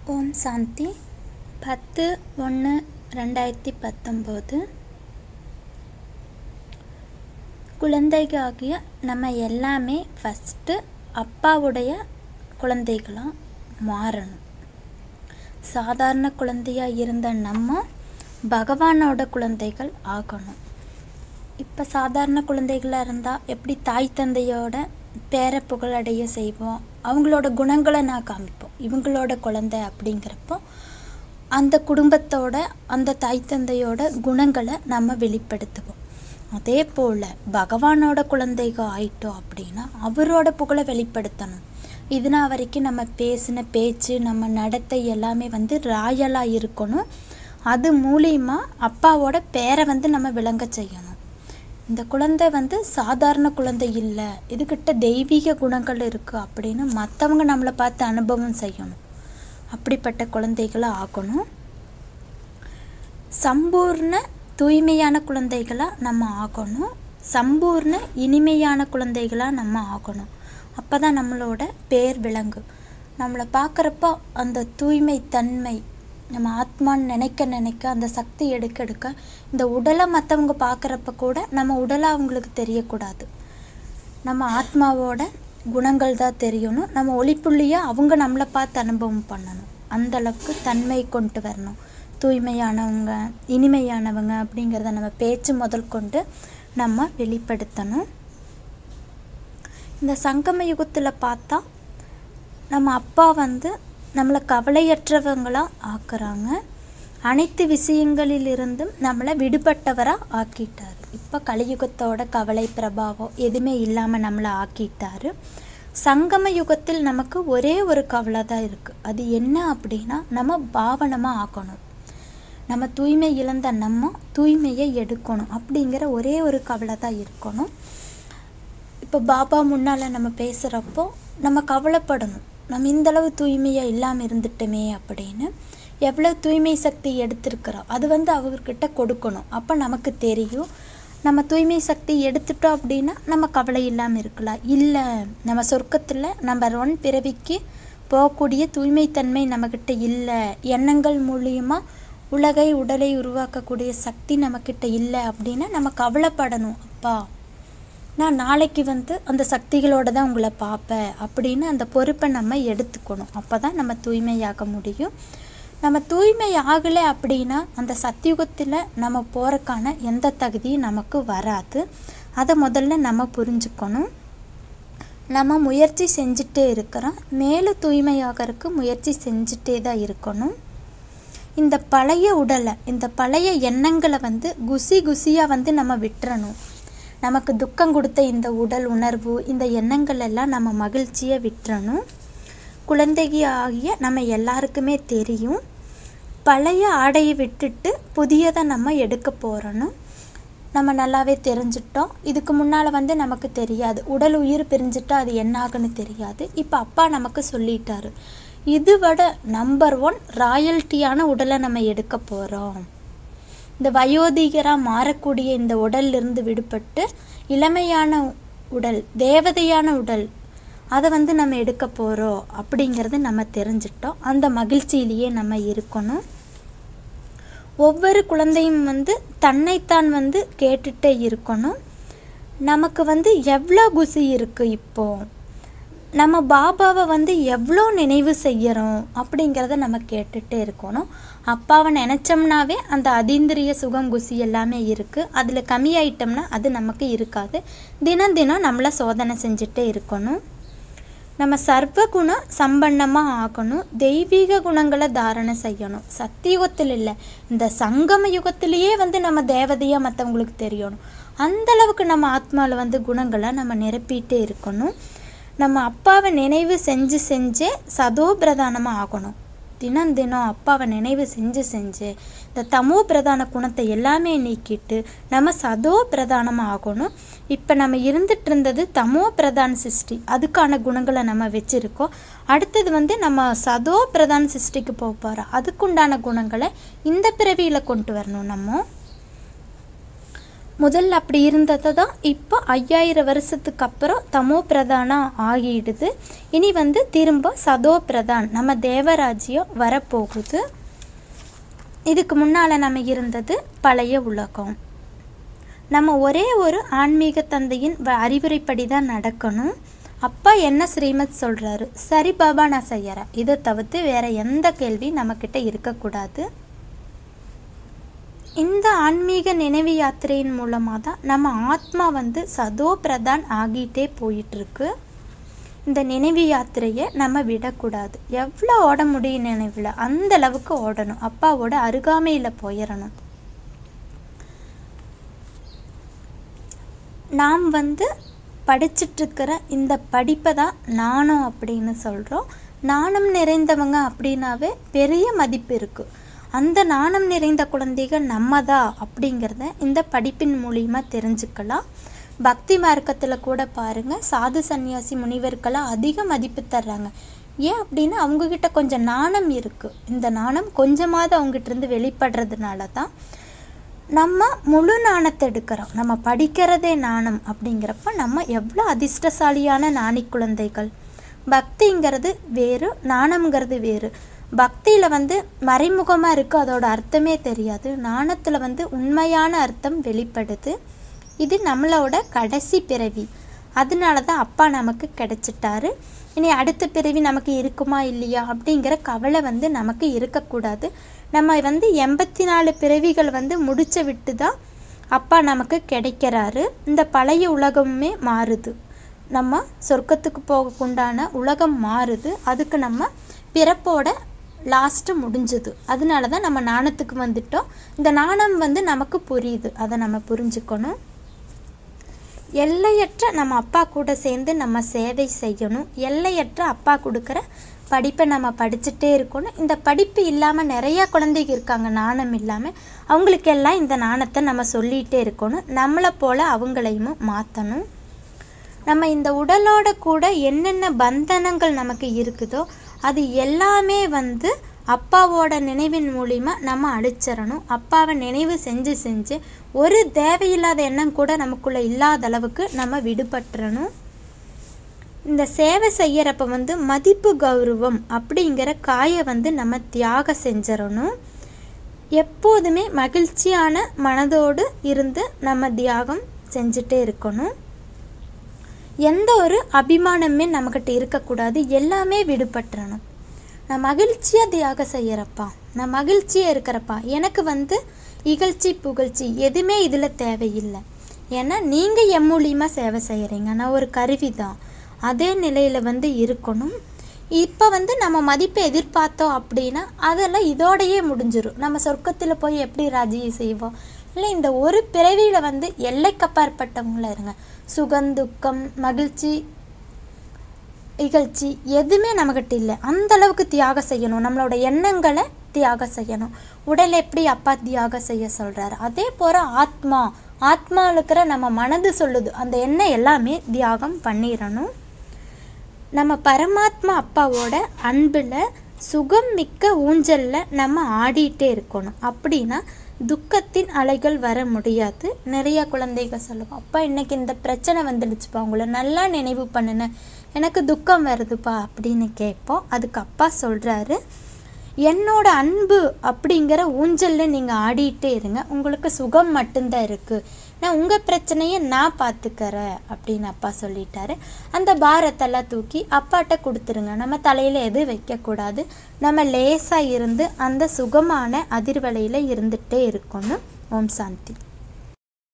ஓம் சாந்தி பத்து ஒன்று ரெண்டாயிரத்தி பத்தொம்போது குழந்தைகாகிய நம்ம எல்லாமே ஃபஸ்ட்டு அப்பாவுடைய குழந்தைகளாக மாறணும் சாதாரண குழந்தையாக இருந்த நம்ம பகவானோட குழந்தைகள் ஆகணும் இப்போ சாதாரண குழந்தைகளாக இருந்தால் எப்படி தாய் தந்தையோட பேர புகழடைய செய்வோம் அவங்களோட குணங்களை நான் காமிப்போம் இவங்களோட குழந்தை அப்படிங்கிறப்போ அந்த குடும்பத்தோட அந்த தாய் தந்தையோட குணங்களை நம்ம வெளிப்படுத்துவோம் அதே போல் பகவானோட குழந்தைக ஆயிட்டோம் அப்படின்னா அவரோட புகழை வெளிப்படுத்தணும் இதுனா வரைக்கும் நம்ம பேசின பேச்சு நம்ம நடத்தை எல்லாமே வந்து ராயலாக இருக்கணும் அது மூலியமா அப்பாவோட பேரை வந்து நம்ம விளங்க செய்யணும் இந்த குழந்தை வந்து சாதாரண குழந்தை இல்லை இதுகிட்ட தெய்வீக குணங்கள் இருக்குது அப்படின்னு மற்றவங்க நம்மளை பார்த்து அனுபவம் செய்யணும் அப்படிப்பட்ட குழந்தைகளை ஆகணும் சம்பூர்ண தூய்மையான குழந்தைகளாக நம்ம ஆகணும் சம்பூர்ண இனிமையான குழந்தைகளாக நம்ம ஆகணும் அப்போ தான் நம்மளோட பேர் விளங்கு நம்மளை பார்க்குறப்போ அந்த தூய்மை தன்மை நம்ம ஆத்மான்னு நினைக்க நினைக்க அந்த சக்தி எடுக்க எடுக்க இந்த உடலை மற்றவங்க பார்க்குறப்ப கூட நம்ம உடலை அவங்களுக்கு தெரியக்கூடாது நம்ம ஆத்மாவோட குணங்கள் தான் தெரியணும் நம்ம ஒளிப்புள்ளியாக அவங்க நம்மளை பார்த்து அனுபவம் பண்ணணும் அந்த அளவுக்கு தன்மை கொண்டு வரணும் தூய்மையானவங்க இனிமையானவங்க அப்படிங்கிறத நம்ம பேச்சு முதல் கொண்டு நம்ம வெளிப்படுத்தணும் இந்த சங்கம யுகத்தில் பார்த்தா நம்ம அப்பா வந்து நம்மளை கவலையற்றவங்களாக ஆக்குறாங்க அனைத்து விஷயங்களிலிருந்தும் நம்மளை விடுபட்டவராக ஆக்கிட்டார் இப்போ கலியுகத்தோட கவலை பிரபாவம் எதுவுமே இல்லாமல் நம்மளை ஆக்கிட்டாரு சங்கம யுகத்தில் நமக்கு ஒரே ஒரு கவலை தான் இருக்குது அது என்ன அப்படின்னா நம்ம பாவனமாக ஆக்கணும் நம்ம தூய்மை இழந்த நம்ம தூய்மையை எடுக்கணும் அப்படிங்கிற ஒரே ஒரு கவலை தான் இருக்கணும் இப்போ பாபா முன்னால் நம்ம பேசுகிறப்போ நம்ம கவலைப்படணும் நம்ம இந்தளவு தூய்மையாக இல்லாமல் இருந்துட்டோமே அப்படின்னு எவ்வளோ தூய்மை சக்தி எடுத்திருக்கிறோம் அது வந்து அவர்கிட்ட கொடுக்கணும் அப்போ நமக்கு தெரியும் நம்ம தூய்மை சக்தி எடுத்துட்டோம் அப்படின்னா நம்ம கவலை இல்லாமல் இருக்கலாம் இல்லை நம்ம சொர்க்கத்தில் நம்பர் ஒன் பிறவிக்கு போகக்கூடிய தூய்மைத்தன்மை நம்மக்கிட்ட இல்லை எண்ணங்கள் மூலியமாக உலகை உடலை உருவாக்கக்கூடிய சக்தி நம்மக்கிட்ட இல்லை அப்படின்னா நம்ம கவலைப்படணும் அப்பா நான் நாளைக்கு வந்து அந்த சக்திகளோடு தான் உங்களை பார்ப்பேன் அப்படின்னு அந்த பொறுப்பை நம்ம எடுத்துக்கணும் அப்போ தான் நம்ம தூய்மையாக முடியும் நம்ம தூய்மை ஆகலை அப்படின்னா அந்த சத்தியுகத்தில் நம்ம போகிறக்கான எந்த தகுதியும் நமக்கு வராது அதை முதல்ல நம்ம புரிஞ்சுக்கணும் நம்ம முயற்சி செஞ்சுட்டே இருக்கிறோம் மேலும் தூய்மையாகறதுக்கு முயற்சி செஞ்சுட்டே தான் இருக்கணும் இந்த பழைய உடலை இந்த பழைய எண்ணங்களை வந்து குசி குசியாக வந்து நம்ம விட்டுறணும் நமக்கு துக்கம் கொடுத்த இந்த உடல் உணர்வு இந்த எண்ணங்கள் எல்லாம் நம்ம மகிழ்ச்சியை விட்டுறணும் குழந்தைகி ஆகிய நம்ம எல்லாருக்குமே தெரியும் பழைய ஆடையை விட்டுட்டு புதியதை நம்ம எடுக்க போகிறோன்னு நம்ம நல்லாவே தெரிஞ்சிட்டோம் இதுக்கு முன்னால் வந்து நமக்கு தெரியாது உடல் உயிர் பிரிஞ்சிட்டா அது என்ன ஆகுன்னு தெரியாது இப்போ அப்பா நமக்கு சொல்லிட்டாரு இது விட நம்பர் ஒன் ராயல்ட்டியான உடலை நம்ம எடுக்க போகிறோம் இந்த வயோதிகராக மாறக்கூடிய இந்த உடல்லிருந்து விடுபட்டு இளமையான உடல் தேவதையான உடல் அதை வந்து நம்ம எடுக்க போகிறோம் அப்படிங்கிறது நம்ம தெரிஞ்சிட்டோம் அந்த மகிழ்ச்சியிலேயே நம்ம இருக்கணும் ஒவ்வொரு குழந்தையும் வந்து தன்னைத்தான் வந்து கேட்டுட்டே இருக்கணும் நமக்கு வந்து எவ்வளோ குசி இருக்குது இப்போது நம்ம பாபாவை வந்து எவ்வளோ நினைவு செய்கிறோம் அப்படிங்கிறத நம்ம கேட்டுகிட்டே இருக்கணும் அப்பாவை நினச்சோம்னாவே அந்த அதீந்திரிய சுகம் குசி எல்லாமே இருக்குது அதில் கம்மியாயிட்டோம்னா அது நமக்கு இருக்காது தினம் தினம் நம்மளை சோதனை செஞ்சுட்டே இருக்கணும் நம்ம சர்வ குண சம்பன்னமாக ஆகணும் தெய்வீக குணங்களை தாரணை செய்யணும் சத்தியுகத்தில் இல்லை இந்த சங்கம யுகத்திலேயே வந்து நம்ம தேவதையாக மற்றவங்களுக்கு தெரியணும் அந்தளவுக்கு நம்ம ஆத்மாவில் வந்து குணங்களை நம்ம நிரப்பிகிட்டே இருக்கணும் நம்ம அப்பாவை நினைவு செஞ்சு செஞ்சே சதோ பிரதானமாக ஆகணும் தினம் தினம் அப்பாவை நினைவு செஞ்சு செஞ்சு இந்த தமோ பிரதான குணத்தை எல்லாமே நீக்கிட்டு நம்ம சதோ பிரதானமாக ஆகணும் இப்போ நம்ம இருந்துட்டு இருந்தது தமோ பிரதான சிருஷ்டி அதுக்கான குணங்களை நம்ம வச்சுருக்கோம் அடுத்தது வந்து நம்ம சதோ பிரதான சிருஷ்டிக்கு போக போகிறோம் அதுக்குண்டான குணங்களை இந்த பிறவியில் கொண்டு வரணும் நம்ம முதல்ல அப்படி இருந்ததை தான் இப்போ ஐயாயிரம் வருஷத்துக்கு அப்புறம் தமோ பிரதானம் ஆகிடுது இனி வந்து திரும்ப சதோ பிரதான் நம்ம தேவராஜ்யம் வரப்போகுது இதுக்கு முன்னால் நம்ம இருந்தது பழைய உலகம் நம்ம ஒரே ஒரு ஆன்மீக தந்தையின் வ- அறிவுரைப்படி தான் நடக்கணும் அப்பா என்ன ஸ்ரீமத் சொல்கிறாரு சரி பாபா நான் செய்யறேன் இதை தவிர்த்து வேற எந்த கேள்வி நம்மக்கிட்ட இருக்கக்கூடாது இந்த ஆன்மீக நினைவு யாத்திரையின் மூலமாக தான் நம்ம ஆத்மா வந்து சதோ பிரதான் ஆகிட்டே போயிட்டுருக்கு இந்த நினைவு யாத்திரையை நம்ம விடக்கூடாது எவ்வளோ ஓட முடியும் நினைவில் அந்த அளவுக்கு ஓடணும் அப்பாவோட அருகாமையில் போயிடணும் நாம் வந்து படிச்சிட்ருக்கிற இந்த படிப்பை தான் நாணம் அப்படின்னு சொல்கிறோம் நாணம் நிறைந்தவங்க அப்படின்னாவே பெரிய மதிப்பு இருக்குது அந்த நாணம் நிறைந்த குழந்தைகள் நம்ம தான் அப்படிங்கிறத இந்த படிப்பின் மூலியமா தெரிஞ்சுக்கலாம் பக்தி மார்க்கத்தில் கூட பாருங்கள் சாது சந்நியாசி முனிவர்களாக அதிக மதிப்பு தர்றாங்க ஏன் அப்படின்னா அவங்கக்கிட்ட கொஞ்சம் நாணம் இருக்குது இந்த நாணம் கொஞ்சமாவது அவங்ககிட்ட இருந்து வெளிப்படுறதுனால தான் நம்ம முழு நாணத்தை எடுக்கிறோம் நம்ம படிக்கிறதே நாணம் அப்படிங்கிறப்ப நம்ம எவ்வளோ அதிர்ஷ்டசாலியான நாணி குழந்தைகள் பக்திங்கிறது வேறு நாணம்ங்கிறது வேறு பக்தியில் வந்து மறைமுகமாக இருக்குது அதோட அர்த்தமே தெரியாது நாணத்தில் வந்து உண்மையான அர்த்தம் வெளிப்படுது இது நம்மளோட கடைசி பிறவி அதனால தான் அப்பா நமக்கு கிடைச்சிட்டாரு இனி அடுத்த பிறவி நமக்கு இருக்குமா இல்லையா அப்படிங்கிற கவலை வந்து நமக்கு இருக்கக்கூடாது நம்ம வந்து எண்பத்தி நாலு பிறவிகள் வந்து முடிச்ச விட்டு தான் அப்பா நமக்கு கிடைக்கிறாரு இந்த பழைய உலகமுமே மாறுது நம்ம சொர்க்கத்துக்கு போகக்குண்டான உலகம் மாறுது அதுக்கு நம்ம பிறப்போட லாஸ்ட்டு முடிஞ்சுது அதனால தான் நம்ம நாணத்துக்கு வந்துட்டோம் இந்த நாணம் வந்து நமக்கு புரியுது அதை நம்ம புரிஞ்சுக்கணும் எல்லையற்ற நம்ம அப்பா கூட சேர்ந்து நம்ம சேவை செய்யணும் எல்லையற்ற அப்பா கொடுக்குற படிப்பை நம்ம படிச்சுட்டே இருக்கணும் இந்த படிப்பு இல்லாமல் நிறையா குழந்தைங்க இருக்காங்க நாணம் இல்லாமல் அவங்களுக்கெல்லாம் இந்த நாணத்தை நம்ம சொல்லிகிட்டே இருக்கணும் நம்மளை போல் அவங்களையும் மாற்றணும் நம்ம இந்த உடலோட கூட என்னென்ன பந்தனங்கள் நமக்கு இருக்குதோ அது எல்லாமே வந்து அப்பாவோட நினைவின் மூலிமா நம்ம அழிச்சிடணும் அப்பாவை நினைவு செஞ்சு செஞ்சு ஒரு தேவையில்லாத எண்ணம் கூட நமக்குள்ளே இல்லாத அளவுக்கு நம்ம விடுபட்டுறணும் இந்த சேவை செய்யறப்ப வந்து மதிப்பு கௌரவம் அப்படிங்கிற காயை வந்து நம்ம தியாகம் செஞ்சிடணும் எப்போதுமே மகிழ்ச்சியான மனதோடு இருந்து நம்ம தியாகம் செஞ்சுட்டே இருக்கணும் எந்த ஒரு அபிமானமே நம்மக்கிட்ட இருக்கக்கூடாது எல்லாமே விடுபட்டுறணும் நான் மகிழ்ச்சியாக தியாகம் செய்யறப்பா நான் மகிழ்ச்சியாக இருக்கிறப்பா எனக்கு வந்து இகழ்ச்சி புகழ்ச்சி எதுவுமே இதில் தேவையில்லை ஏன்னா நீங்கள் என் மூலியமாக சேவை செய்கிறீங்க நான் ஒரு கருவி தான் அதே நிலையில் வந்து இருக்கணும் இப்போ வந்து நம்ம மதிப்பை எதிர்பார்த்தோம் அப்படின்னா அதெல்லாம் இதோடையே முடிஞ்சிடும் நம்ம சொர்க்கத்தில் போய் எப்படி ராஜியை செய்வோம் இல்லை இந்த ஒரு பிறவியில் வந்து எல்லைக்கப்பாற்பட்டவங்களா இருங்க சுகந்துக்கம் மகிழ்ச்சி இகழ்ச்சி எதுவுமே நம்மக்கிட்ட இல்லை அந்த அளவுக்கு தியாகம் செய்யணும் நம்மளோட எண்ணங்களை தியாகம் செய்யணும் உடலை எப்படி அப்பா தியாகம் செய்ய சொல்கிறாரு அதே போல் ஆத்மா ஆத்மாவில் இருக்கிற நம்ம மனது சொல்லுது அந்த எண்ணம் எல்லாமே தியாகம் பண்ணிடணும் நம்ம பரமாத்மா அப்பாவோட அன்பில் சுகம் மிக்க ஊஞ்சலில் நம்ம ஆடிட்டே இருக்கணும் அப்படின்னா துக்கத்தின் அலைகள் வர முடியாது நிறைய குழந்தைகள் சொல்லுவோம் அப்பா இன்னைக்கு இந்த பிரச்சனை வந்துடுச்சுப்பா உங்களை நல்லா நினைவு பண்ணுனேன் எனக்கு துக்கம் வருதுப்பா அப்படின்னு கேட்போம் அதுக்கு அப்பா சொல்கிறாரு என்னோட அன்பு அப்படிங்கிற ஊஞ்சலில் நீங்கள் ஆடிட்டே இருங்க உங்களுக்கு சுகம் மட்டும்தான் இருக்குது நான் உங்கள் பிரச்சனையை நான் பார்த்துக்கறேன் அப்படின்னு அப்பா சொல்லிட்டாரு அந்த பாரத்தெல்லாம் தூக்கி அப்பாட்ட கொடுத்துருங்க நம்ம தலையில் எதுவும் வைக்கக்கூடாது நம்ம லேசாக இருந்து அந்த சுகமான அதிர்வலையில் இருந்துகிட்டே இருக்கணும் ஓம் சாந்தி